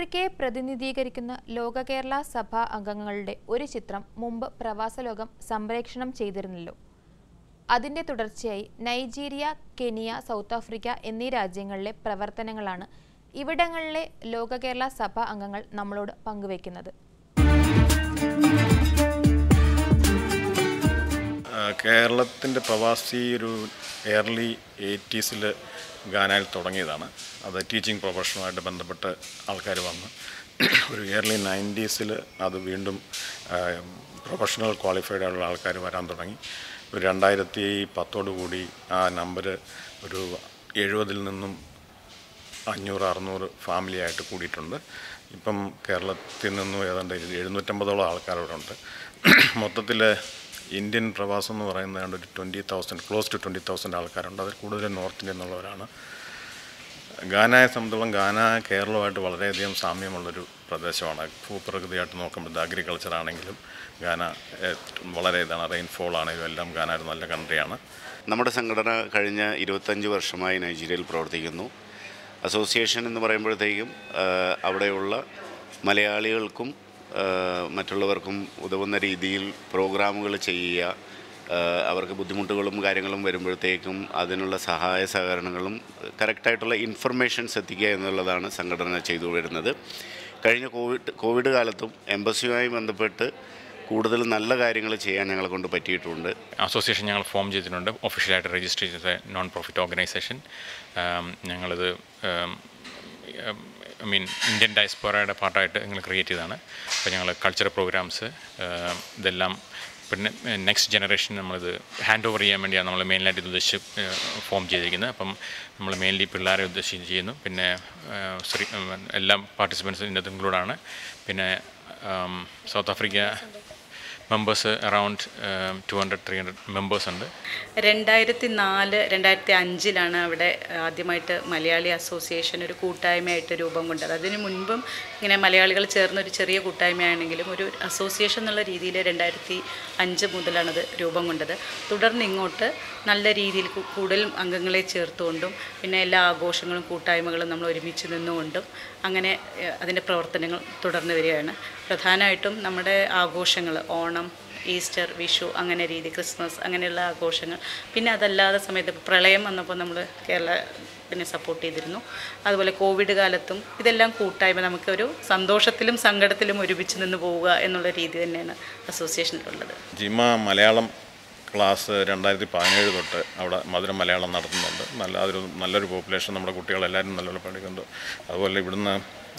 ആഫ്രിക്കയെ പ്രതിനിധീകരിക്കുന്ന ലോക കേരള സഭാ അംഗങ്ങളുടെ ഒരു ചിത്രം മുമ്പ് പ്രവാസലോകം സംപ്രേക്ഷണം ചെയ്തിരുന്നല്ലോ അതിന്റെ തുടർച്ചയായി നൈജീരിയ കെനിയ സൗത്ത് ആഫ്രിക്ക എന്നീ രാജ്യങ്ങളിലെ പ്രവർത്തനങ്ങളാണ് ഇവിടങ്ങളിലെ ലോക കേരള സഭാ അംഗങ്ങൾ നമ്മളോട് പങ്കുവയ്ക്കുന്നത് കേരളത്തിൻ്റെ പ്രവാസി ഒരു എയർലി എയ്റ്റീസിൽ ഗാനയിൽ തുടങ്ങിയതാണ് അത് ടീച്ചിങ് പ്രൊഫഷനുമായിട്ട് ബന്ധപ്പെട്ട് ആൾക്കാർ വന്ന് ഒരു ഇയർലി നയൻറ്റീസിൽ അത് വീണ്ടും പ്രൊഫഷണൽ ക്വാളിഫൈഡ് ആയിട്ടുള്ള ആൾക്കാർ വരാൻ തുടങ്ങി ഒരു രണ്ടായിരത്തി പത്തോടുകൂടി ആ നമ്പർ ഒരു എഴുപതിൽ നിന്നും അഞ്ഞൂറ് അറുന്നൂറ് ഫാമിലി ആയിട്ട് കൂടിയിട്ടുണ്ട് ഇപ്പം കേരളത്തിൽ നിന്നും ഏതാണ്ട് എഴുന്നൂറ്റമ്പതോളം ആൾക്കാരവിടെ മൊത്തത്തിൽ ഇന്ത്യൻ പ്രവാസം എന്ന് പറയുന്നത് ഏതാണ്ട് ഒരു twenty thousand close to twenty thousand ആൾക്കാരുണ്ട് അതിൽ കൂടുതലും നോർത്ത് ഇന്ത്യയിൽ നിന്നുള്ളവരാണ് ഗാനയെ സംബന്ധിച്ചോളം ഗാന കേരളമായിട്ട് വളരെയധികം സാമ്യമുള്ളൊരു പ്രദേശമാണ് ഭൂപ്രകൃതിയായിട്ട് നോക്കുമ്പോൾ അഗ്രികൾച്ചർ ആണെങ്കിലും ഗാന ഏഹ്, വളരെ ഇതാണ് റെയിൻഫോൾ ആണെങ്കിലും എല്ലാം ഗാന ഒരു നല്ല കൺട്രിയാണ് നമ്മുടെ സംഘടന കഴിഞ്ഞ ഇരുപത്തഞ്ച് വർഷമായി നൈജീരിയയിൽ പ്രവർത്തിക്കുന്നു അസോസിയേഷൻ എന്ന് പറയുമ്പോഴത്തേക്കും ആ, അവിടെയുള്ള മലയാളികൾക്കും ആ, മറ്റുള്ളവർക്കും ഉതകുന്ന രീതിയിൽ പ്രോഗ്രാമുകൾ ചെയ്യുക ആ, അവർക്ക് ബുദ്ധിമുട്ടുകളും കാര്യങ്ങളും വരുമ്പോഴത്തേക്കും അതിനുള്ള സഹായ സഹകരണങ്ങളും കറക്റ്റായിട്ടുള്ള ഇൻഫർമേഷൻസ് എത്തിക്കുക എന്നുള്ളതാണ് സംഘടന ചെയ്തു വരുന്നത് കഴിഞ്ഞ കോവിഡ് കോവിഡ് കാലത്തും എംബസിയുമായി ബന്ധപ്പെട്ട് കൂടുതൽ നല്ല കാര്യങ്ങൾ ചെയ്യാൻ ഞങ്ങളെ കൊണ്ട് പറ്റിയിട്ടുണ്ട് അസോസിയേഷൻ ഞങ്ങൾ ഫോം ചെയ്തിട്ടുണ്ട് ഒഫീഷ്യലായിട്ട് രജിസ്റ്റർ ചെയ്ത നോൺ പ്രോഫിറ്റ് ഓർഗനൈസേഷൻ ഞങ്ങളിത് ഐ മീൻ ഇന്ത്യൻ ഡയസ്പോറയുടെ പാർട്ടായിട്ട് ഞങ്ങൾ ക്രിയേറ്റ് ചെയ്തതാണ് അപ്പോൾ ഞങ്ങൾ കൾച്ചറൽ പ്രോഗ്രാംസ് ഇതെല്ലാം പിന്നെ നെക്സ്റ്റ് ജനറേഷൻ നമ്മളിത് ഹാൻഡ് ഓവർ ചെയ്യാൻ വേണ്ടിയാണ് നമ്മൾ മെയിനായിട്ട് ഇത് ഉദ്ദേശിച്ച് ഫോം ചെയ്തിരിക്കുന്നത് അപ്പം നമ്മൾ മെയിൻലി പിള്ളേരെ ഉദ്ദേശിച്ച് ചെയ്യുന്നു പിന്നെ ശ്രീ എല്ലാ പാർട്ടിസിപ്പൻസും ഇതിനകത്ത് ഇൻക്ലൂഡാണ് പിന്നെ South Africa members around two hundred three hundred members ഉണ്ട് രണ്ടായിരത്തി നാല് രണ്ടായിരത്തി അഞ്ചിലാണ് അവിടെ ആദ്യമായിട്ട് മലയാളി അസോസിയേഷൻ ഒരു കൂട്ടായ്മയായിട്ട് രൂപം കൊണ്ടത് അതിനു മുൻപും ഇങ്ങനെ മലയാളികൾ ചേർന്ന ഒരു ചെറിയ കൂട്ടായ്മയാണെങ്കിലും ഒരു അസോസിയേഷൻ എന്നുള്ള രീതിയിൽ രണ്ടായിരത്തി അഞ്ച് മുതലാണത് രൂപം കൊണ്ടത് തുടർന്ന് ഇങ്ങോട്ട് നല്ല രീതിയിൽ കു- കൂടുതൽ അംഗങ്ങളെ ചേർത്തുകൊണ്ടും പിന്നെ എല്ലാ ആഘോഷങ്ങളും കൂട്ടായ്മകളും നമ്മൾ ഒരുമിച്ച് നിന്നുകൊണ്ടും അങ്ങനെ ഏഹ്, അതിൻ്റെ പ്രവർത്തനങ്ങൾ തുടർന്ന് വരികയാണ് പ്രധാനമായിട്ടും നമ്മുടെ ആഘോഷങ്ങൾ ഓണം ഈസ്റ്റർ വിഷു അങ്ങനെ രീതി ക്രിസ്മസ് അങ്ങനെയുള്ള ആഘോഷങ്ങൾ പിന്നെ അതല്ലാതെ സമയത്ത് ഇപ്പോൾ പ്രളയം വന്നപ്പോൾ നമ്മൾ കേരള പിന്നെ സപ്പോർട്ട് ചെയ്തിരുന്നു അതുപോലെ കോവിഡ് കാലത്തും ഇതെല്ലാം കൂട്ടായ്മ നമുക്കൊരു സന്തോഷത്തിലും സങ്കടത്തിലും ഒരുമിച്ച് നിന്ന് പോവുക എന്നുള്ള രീതി തന്നെയാണ് അസോസിയേഷനിലുള്ളത് ജിമ മലയാളം ക്ലാസ് രണ്ടായിരത്തി പതിനേഴ് തൊട്ട് അവിടെ മധുരം മലയാളം നടത്തുന്നുണ്ട് നല്ല അതൊരു നല്ലൊരു പോപ്പുലേഷൻ നമ്മുടെ കുട്ടികളെല്ലാവരും നല്ലപോലെ പഠിക്കുന്നുണ്ട് അതുപോലെ ഇവിടുന്ന്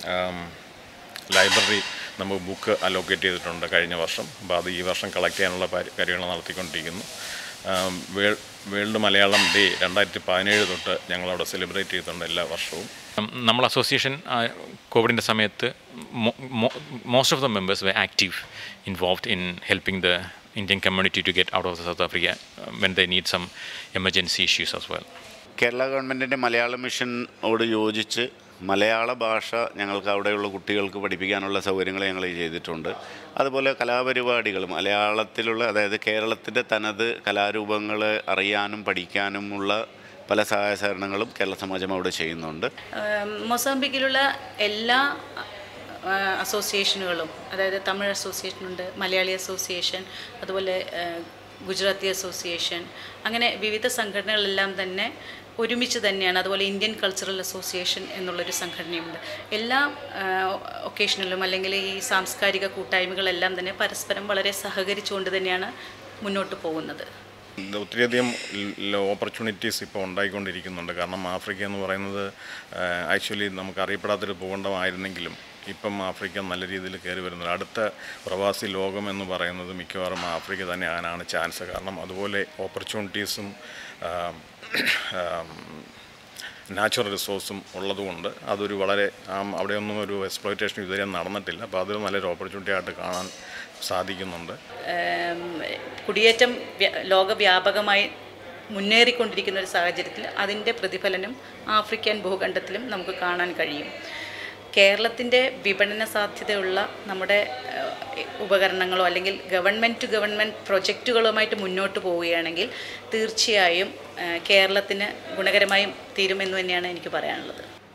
ലൈബ്രറി നമുക്ക് ബുക്ക് അലോക്കേറ്റ് ചെയ്തിട്ടുണ്ട് കഴിഞ്ഞ വർഷം അപ്പോൾ അത് ഈ വർഷം കളക്ട് ചെയ്യാനുള്ള പരി- കാര്യങ്ങൾ നടത്തിക്കൊണ്ടിരിക്കുന്നു ആം, വേൾ വേൾഡ് മലയാളം ഡേ രണ്ടായിരത്തി പതിനേഴ് തൊട്ട് ഞങ്ങളവിടെ സെലിബ്രേറ്റ് ചെയ്തിട്ടുണ്ട് എല്ലാ വർഷവും ഉം, നമ്മൾ അസോസിയേഷൻ കോവിഡിൻ്റെ സമയത്ത് most of the members we active involved in helping the Indian community to get out of the South Africa when the need some emergency issues as well Kerala ഗവൺമെൻറ്റിൻ്റെ മലയാള മിഷനോട് യോജിച്ച് മലയാള ഭാഷ ഞങ്ങൾക്ക് അവിടെയുള്ള കുട്ടികൾക്ക് പഠിപ്പിക്കാനുള്ള സൗകര്യങ്ങൾ ഞങ്ങൾ ചെയ്തിട്ടുണ്ട് അതുപോലെ കലാപരിപാടികൾ മലയാളത്തിലുള്ള അതായത് കേരളത്തിൻ്റെ തനത് കലാരൂപങ്ങൾ അറിയാനും പഠിക്കാനുമുള്ള പല സഹായ സഹകരണങ്ങളും കേരള സമാജം അവിടെ ചെയ്യുന്നുണ്ട് ആം, മൊസാംബിക്കിലുള്ള എല്ലാ ആ, അസോസിയേഷനുകളും അതായത് തമിഴ് അസോസിയേഷനുണ്ട് മലയാളി അസോസിയേഷൻ അതുപോലെ ആ, ഗുജറാത്തി അസോസിയേഷൻ അങ്ങനെ വിവിധ സംഘടനകളെല്ലാം തന്നെ ഒരുമിച്ച് തന്നെയാണ് അതുപോലെ ഇന്ത്യൻ കൾച്ചറൽ അസോസിയേഷൻ എന്നുള്ളൊരു സംഘടനയുണ്ട് എല്ലാ ഒക്കേഷനിലും അല്ലെങ്കിൽ ഈ സാംസ്കാരിക കൂട്ടായ്മകളെല്ലാം തന്നെ പരസ്പരം വളരെ സഹകരിച്ചുകൊണ്ട് തന്നെയാണ് മുന്നോട്ട് പോകുന്നത് ഇത് ഒത്തിരിയധികം ഓപ്പർച്യൂണിറ്റീസ് ഇപ്പോൾ ഉണ്ടായിക്കൊണ്ടിരിക്കുന്നുണ്ട് കാരണം ആഫ്രിക്ക എന്ന് പറയുന്നത് ആക്ച്വലി നമുക്ക് അറിയപ്പെടാത്തൊരു ഭൂഖണ്ഡമായിരുന്നെങ്കിലും ഇപ്പം ആഫ്രിക്ക നല്ല രീതിയിൽ കയറി വരുന്നുണ്ട് അടുത്ത പ്രവാസി ലോകം എന്ന് പറയുന്നത് മിക്കവാറും ആഫ്രിക്ക തന്നെ ആകാനാണ് ചാൻസ് കാരണം അതുപോലെ ഓപ്പർച്യൂണിറ്റീസും നാച്ചുറൽ റിസോഴ്സും ഉള്ളതുകൊണ്ട് അതൊരു വളരെ ആം, അവിടെയൊന്നും ഒരു എക്സ്പ്ലോയിറ്റേഷൻ ഇതുവരെ നടന്നിട്ടില്ല അപ്പോൾ അതൊരു നല്ലൊരു ഓപ്പർച്യൂണിറ്റി ആയിട്ട് കാണാൻ സാധിക്കുന്നുണ്ട് ഏം, കുടിയേറ്റം വ്യ- ലോകവ്യാപകമായി മുന്നേറിക്കൊണ്ടിരിക്കുന്ന ഒരു സാഹചര്യത്തിൽ അതിൻ്റെ പ്രതിഫലനം ആഫ്രിക്കൻ ഭൂഖണ്ഡത്തിലും നമുക്ക് കാണാൻ കഴിയും കേരളത്തിൻ്റെ വിപണന സാധ്യതയുള്ള നമ്മുടെ ഏഹ്, ഉപകരണങ്ങളോ അല്ലെങ്കിൽ ഗവൺമെൻറ് ടു ഗവൺമെൻറ് പ്രൊജക്റ്റുകളുമായിട്ട് മുന്നോട്ട് പോവുകയാണെങ്കിൽ തീർച്ചയായും ഏഹ്, കേരളത്തിന് ഗുണകരമായും തീരുമെന്ന് തന്നെയാണ് എനിക്ക് പറയാനുള്ളത്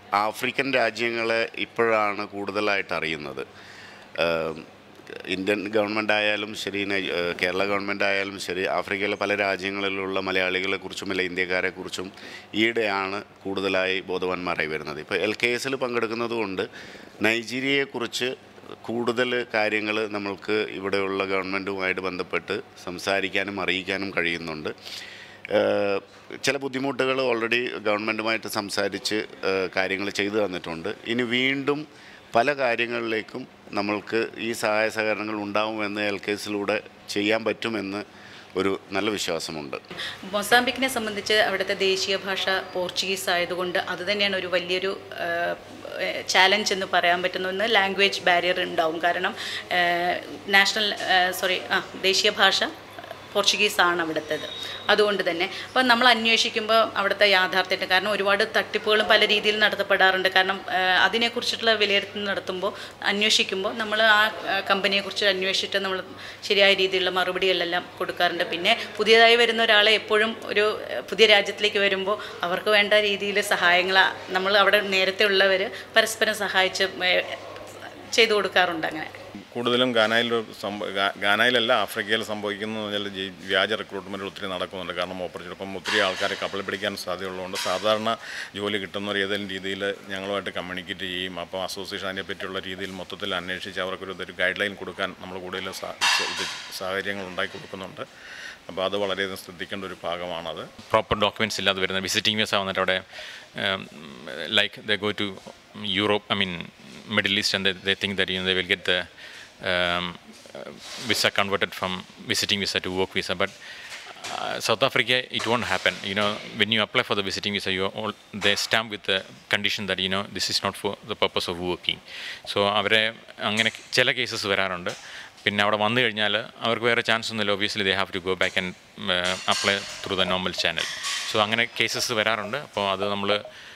ആഫ്രിക്കൻ രാജ്യങ്ങളെ ഇപ്പോഴാണ് കൂടുതലായിട്ട് അറിയുന്നത് ഏം, ഇന്ത്യൻ ഗവൺമെൻറ് ആയാലും ശരി നൈ- ഏഹ് കേരള ഗവൺമെൻറ് ആയാലും ശരി ആഫ്രിക്കയിലെ പല രാജ്യങ്ങളിലുള്ള മലയാളികളെക്കുറിച്ചും അല്ല ഇന്ത്യക്കാരെക്കുറിച്ചും ഈയിടെയാണ് കൂടുതലായി ബോധവാന്മാരായി വരുന്നത് ഇപ്പോൾ എൽ കെ എസിൽ പങ്കെടുക്കുന്നത് കൊണ്ട് നൈജീരിയയെക്കുറിച്ച് കൂടുതൽ കാര്യങ്ങൾ നമ്മൾക്ക് ഇവിടെയുള്ള ഗവൺമെൻറ്റുമായിട്ട് ബന്ധപ്പെട്ട് സംസാരിക്കാനും അറിയിക്കാനും കഴിയുന്നുണ്ട് ഏഹ് ചില ബുദ്ധിമുട്ടുകൾ ഓൾറെഡി ഗവൺമെൻറ്റുമായിട്ട് സംസാരിച്ച് കാര്യങ്ങൾ ചെയ്തു തന്നിട്ടുണ്ട് ഇനി വീണ്ടും പല കാര്യങ്ങളിലേക്കും നമ്മൾക്ക് ഈ സഹായ സഹകരണങ്ങൾ ഉണ്ടാവുമെന്ന് എൽ കേസിലൂടെ ചെയ്യാൻ പറ്റുമെന്ന് ഒരു നല്ല വിശ്വാസമുണ്ട് മൊസാംബിക്കിനെ സംബന്ധിച്ച് അവിടുത്തെ ദേശീയ ഭാഷ പോർച്ചുഗീസ് ആയതുകൊണ്ട് അത് തന്നെയാണ് ഒരു വലിയൊരു ചാലഞ്ച് എന്ന് പറയാൻ പറ്റുന്ന ഒന്ന് ലാംഗ്വേജ് ബാരിയർ ഉണ്ടാവും കാരണം നാഷണൽ സോറി ആ ദേശീയ ഭാഷ പോർച്ചുഗീസ് ആണ് അവിടുത്തേത് അതുകൊണ്ട് തന്നെ അപ്പോൾ നമ്മൾ അന്വേഷിക്കുമ്പോൾ അവിടുത്തെ യാഥാർത്ഥ്യത്തെ കാരണം ഒരുപാട് തട്ടിപ്പുകളും പല രീതിയിൽ നടത്തപ്പെടാറുണ്ട് കാരണം ആ, അതിനെക്കുറിച്ചിട്ടുള്ള വിലയിരുത്തൽ നടത്തുമ്പോൾ അന്വേഷിക്കുമ്പോൾ നമ്മൾ ആ ആ, കമ്പനിയെക്കുറിച്ച് അന്വേഷിച്ചിട്ട് നമ്മൾ ശരിയായ രീതിയിലുള്ള മറുപടികളെല്ലാം കൊടുക്കാറുണ്ട് പിന്നെ പുതിയതായി വരുന്ന ഒരാളെ എപ്പോഴും ഒരു ആ, പുതിയ രാജ്യത്തിലേക്ക് വരുമ്പോൾ അവർക്ക് വേണ്ട രീതിയിൽ സഹായങ്ങൾ നമ്മൾ അവിടെ നേരത്തെ ഉള്ളവർ പരസ്പരം സഹായിച്ച് ഏ, ചെയ്തു കൊടുക്കാറുണ്ട് അങ്ങനെ കൂടുതലും ഗാനയിൽ സംഭവ ഗാ- ഗാനയിലല്ല ആഫ്രിക്കയിൽ സംഭവിക്കുന്നത് പറഞ്ഞാൽ ഈ വ്യാജ റിക്രൂട്ട്മെൻറ്റ് ഒത്തിരി നടക്കുന്നുണ്ട് കാരണം ഓപ്പർച്യൂണിറ്റി ഇപ്പം ഒത്തിരി ആൾക്കാരെ കപ്പൽ പിടിക്കാൻ സാധ്യതയുള്ളതുകൊണ്ട് സാധാരണ ജോലി കിട്ടുന്നവർ ഏതെങ്കിലും രീതിയിൽ ഞങ്ങളുമായിട്ട് കമ്മ്യൂണിക്കേറ്റ് ചെയ്യും അപ്പോൾ അസോസിയേഷൻ അതിനെ പറ്റിയുള്ള രീതിയിൽ മൊത്തത്തിൽ അന്വേഷിച്ച് അവർക്കൊരു ഇതൊരു ഗൈഡ് ലൈൻ കൊടുക്കാൻ നമ്മൾ കൂടുതൽ സാ- ഇത് സാഹചര്യങ്ങൾ ഉണ്ടാക്കി കൊടുക്കുന്നുണ്ട് അപ്പോൾ അത് വളരെയധികം ശ്രദ്ധിക്കേണ്ട ഒരു ഭാഗമാണത് പ്രോപ്പർ ഡോക്യുമെൻറ്റ്സ് ഇല്ലാതെ വരുന്ന വിസിറ്റിംഗ് വിസ വന്നിട്ട് അവിടെ like the go to Europe I mean Middle East and they think that you they will get the visa converted from visiting visa to work visa but uh, South Africa, it won't happen. You know, when you apply for the visiting visa, you all, they stamp with the condition that you know this is not for the purpose of working. So അവരെ അങ്ങനെ ചില cases വരാറുണ്ട് പിന്നെ അവിടെ വന്നു കഴിഞ്ഞാൽ അവർക്ക് വേറെ ചാൻസ് ഒന്നുമില്ല obviously they have to go back and apply through the normal channel so അങ്ങനെ കേസസ് വരാറുണ്ട് അപ്പോൾ അത് നമ്മൾ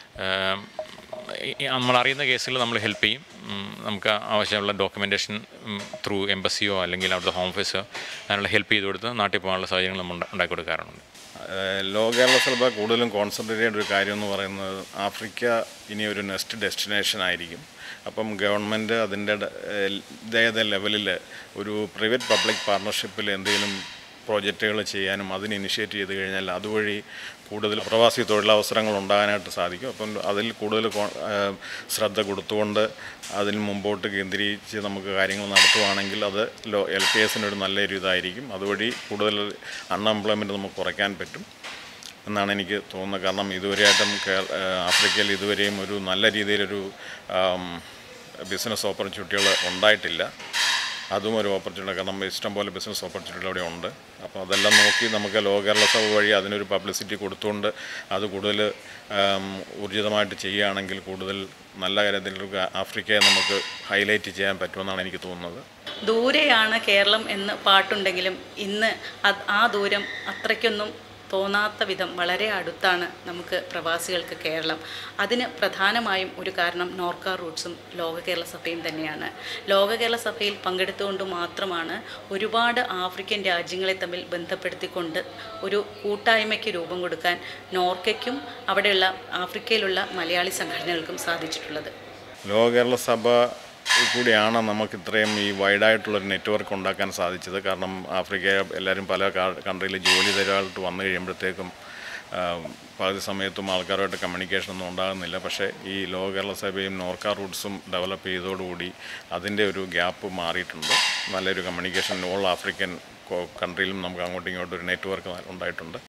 നമ്മൾ അറിയുന്ന കേസിൽ നമ്മൾ ഹെൽപ്പ് ചെയ്യും ഉം, നമുക്ക് ആവശ്യമുള്ള ഡോക്യുമെൻറ്റേഷൻ ത്രൂ എംബസിയോ അല്ലെങ്കിൽ അവിടുത്തെ ഹോം ഓഫീസോ അതിനുള്ള ഹെൽപ്പ് ചെയ്ത് കൊടുത്ത് നാട്ടിൽ പോകാനുള്ള സാഹചര്യങ്ങൾ നമ്മൾ ഉണ്ടാ- ഉണ്ടാക്കി കൊടുക്കാറുണ്ട് ഏഹ് ലോ കേരള സഭ കൂടുതലും കോൺസെൻട്രേറ്റ് ചെയ്യേണ്ട ഒരു കാര്യം എന്ന് പറയുന്നത് ആഫ്രിക്ക ഇനി ഒരു നെക്സ്റ്റ് ഡെസ്റ്റിനേഷൻ ആയിരിക്കും അപ്പം ഗവൺമെൻറ് അതിൻ്റെ ഇതേത് ലെവലിൽ ഒരു പ്രൈവറ്റ് പബ്ലിക് പാർട്ണർഷിപ്പിൽ എന്തെങ്കിലും പ്രോജക്റ്റുകൾ ചെയ്യാനും അതിന് ഇനിഷ്യേറ്റ് ചെയ്ത് കഴിഞ്ഞാൽ അതുവഴി കൂടുതൽ പ്രവാസി തൊഴിലവസരങ്ങൾ ഉണ്ടാകാനായിട്ട് സാധിക്കും അപ്പം അതിൽ കൂടുതൽ കോ- ഏഹ് ശ്രദ്ധ കൊടുത്തുകൊണ്ട് അതിൽ മുമ്പോട്ട് കേന്ദ്രീകരിച്ച് നമുക്ക് കാര്യങ്ങൾ നടത്തുവാണെങ്കിൽ അത് ലോ എൽ പി എസിനൊരു നല്ലൊരു ഇതായിരിക്കും അതുവഴി കൂടുതൽ അൺഎംപ്ലോയ്മെൻറ്റ് നമുക്ക് കുറയ്ക്കാൻ പറ്റും എന്നാണ് എനിക്ക് തോന്നുന്നത് കാരണം ഇതുവരെയായിട്ടും കേ- ഏഹ് ആഫ്രിക്കയിൽ ഇതുവരെയും ഒരു നല്ല രീതിയിലൊരു ബിസിനസ് ഓപ്പർച്യൂണിറ്റികൾ ഉണ്ടായിട്ടില്ല അതും ഒരു ഓപ്പർച്യൂണിറ്റി കാരണം ഇഷ്ടംപോലെ ബിസിനസ് ഓപ്പർച്യൂണിറ്റികൾ അവിടെ ഉണ്ട് അപ്പോൾ അതെല്ലാം നോക്കി നമുക്ക് ലോ കേരള സഭ വഴി അതിനൊരു പബ്ലിസിറ്റി കൊടുത്തുകൊണ്ട് അത് കൂടുതൽ ആം, ഊർജിതമായിട്ട് ചെയ്യുകയാണെങ്കിൽ കൂടുതൽ നല്ല കാര്യത്തിൽ ആഫ്രിക്കയെ നമുക്ക് ഹൈലൈറ്റ് ചെയ്യാൻ പറ്റുമെന്നാണ് എനിക്ക് തോന്നുന്നത് ദൂരെയാണ് കേരളം എന്ന് പാട്ടുണ്ടെങ്കിലും ഇന്ന് അത് ആ ദൂരം അത്രയ്ക്കൊന്നും തോന്നാത്ത വിധം വളരെ അടുത്താണ് നമുക്ക് പ്രവാസികൾക്ക് കേരളം അതിന് പ്രധാനമായും ഒരു കാരണം നോർക്ക റൂട്ട്സും ലോക കേരള സഭയും തന്നെയാണ് ലോക കേരള സഭയിൽ പങ്കെടുത്തുകൊണ്ട് മാത്രമാണ് ഒരുപാട് ആഫ്രിക്കൻ രാജ്യങ്ങളെ തമ്മിൽ ബന്ധപ്പെടുത്തിക്കൊണ്ട് ഒരു കൂട്ടായ്മയ്ക്ക് രൂപം കൊടുക്കാൻ നോർക്കയ്ക്കും അവിടെയുള്ള ആഫ്രിക്കയിലുള്ള മലയാളി സംഘടനകൾക്കും സാധിച്ചിട്ടുള്ളത് ലോ കേരള സഭ കൂടിയാണ് നമുക്ക് ഇത്രയും ഈ വൈഡായിട്ടുള്ളൊരു നെറ്റ്വർക്ക് ഉണ്ടാക്കാൻ സാധിച്ചത് കാരണം ആഫ്രിക്ക എല്ലാവരും പല കൺട്രിയിൽ ജോലി തരായിട്ട് വന്നു കഴിയുമ്പോഴത്തേക്കും ആ, പകുതി സമയത്തും ആൾക്കാരുമായിട്ട് കമ്മ്യൂണിക്കേഷൻ ഒന്നും ഉണ്ടാകുന്നില്ല പക്ഷേ ഈ ലോ കേരള സഭയും നോർക്ക റൂട്ട്സും ഡെവലപ്പ് ചെയ്തതോടുകൂടി അതിൻ്റെ ഒരു ഗ്യാപ്പ് മാറിയിട്ടുണ്ട് നല്ലൊരു കമ്മ്യൂണിക്കേഷൻ ഓൾ ആഫ്രിക്കൻ കൺട്രിയിലും നമുക്ക് അങ്ങോട്ടും ഇങ്ങോട്ടും ഒരു നെറ്റ്വർക്ക് ഉണ്ടായിട്ടുണ്ട്